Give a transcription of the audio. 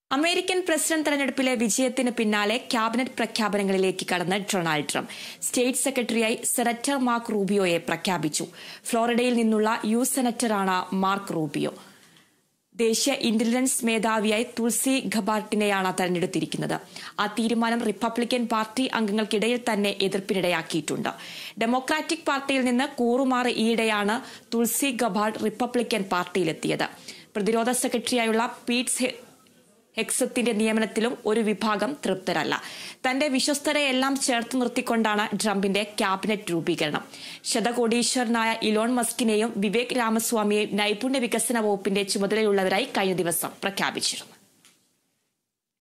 American president തെരഞ്ഞെടുപ്പിലെ വിജയത്തിന് പിന്നാലെ ക്യാബിനറ്റ് പ്രഖ്യാപനങ്ങളിലേക്ക് കടന്ന് ഡൊണാൾഡ് ട്രംപ് സ്റ്റേറ്റ് സെക്രട്ടറിയായി സെനറ്റർ മാർക്ക് റൂബിയോയെ പ്രഖ്യാപിച്ചു ഫ്ലോറിഡയിൽ നിന്നുള്ള യു സെനറ്ററാണ് മാർക്ക് റൂബിയോ ദേശീയ ഇന്റലിജൻസ് മേധാവിയായി തുൾസി ഖബാർട്ടിനെയാണ് തെരഞ്ഞെടുത്തിരിക്കുന്നത് ആ തീരുമാനം റിപ്പബ്ലിക്കൻ പാർട്ടി അംഗങ്ങൾക്കിടയിൽ തന്നെ എതിർപ്പിനിടയാക്കിയിട്ടുണ്ട് ഡെമോക്രാറ്റിക് പാർട്ടിയിൽ നിന്ന് കൂറുമാറി ഈയിടെയാണ് തുൾസി ഗബാർഡ് റിപ്പബ്ലിക്കൻ പാർട്ടിയിലെത്തിയത് പ്രതിരോധ സെക്രട്ടറിയായുള്ള പീറ്റ്സ് ഹെക്സത്തിന്റെ നിയമനത്തിലും ഒരു വിഭാഗം തൃപ്തരല്ല തന്റെ വിശ്വസ്തരെയെല്ലാം ചേർത്ത് നിർത്തിക്കൊണ്ടാണ് ട്രംപിന്റെ ക്യാബിനറ്റ് രൂപീകരണം ശതകോടീശ്വരനായ ഇലോൺ മസ്കിനെയും വിവേക് രാമസ്വാമിയെയും നൈപുണ്യ വികസന വകുപ്പിന്റെ ചുമതലയുള്ളവരായി കഴിഞ്ഞ ദിവസം പ്രഖ്യാപിച്ചിരുന്നു